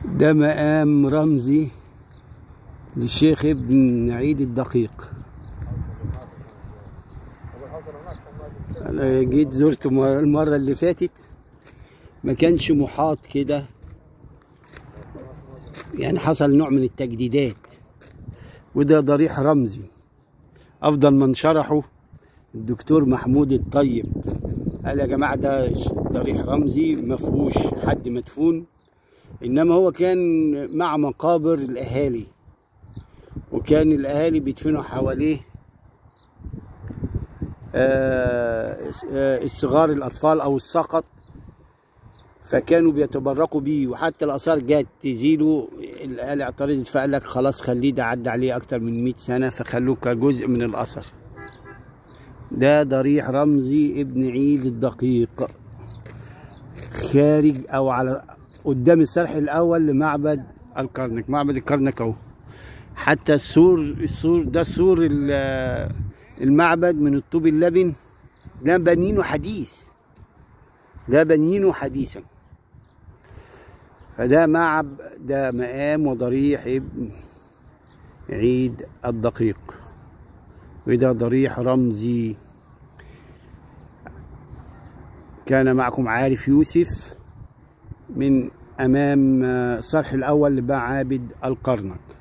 ده مقام رمزي للشيخ ابن عيد الدقيق انا جيت زرته مر- المره اللي فاتت ما كانش محاط كده يعني حصل نوع من التجديدات وده ضريح رمزي افضل من شرحه الدكتور محمود الطيب قال يا جماعه ده ضريح رمزي ما فيهوش حد مدفون انما هو كان مع مقابر الاهالي وكان الاهالي بيدفنوا حواليه آه، آه، الصغار الاطفال او السقط فكانوا بيتبركوا بيه وحتى الاثار جت تزيله الاهالي اعترضت فقال لك خلاص خليه ده عدى عليه اكتر من 100 سنه فخلوه كجزء من الاثر ده ضريح رمزي ابن عيد الدقيق خارج او على قدام السرح الاول لمعبد الكرنك معبد الكرنك اهو حتى السور السور ده سور ال- المعبد من الطوب اللبن ده بنينه حديث ده بنينه حديثا فده معب ده مقام وضريح ابن عيد الدقيق وده ضريح رمزي كان معكم عارف يوسف من امام آه، الصرح الاول لمعابد الكرنك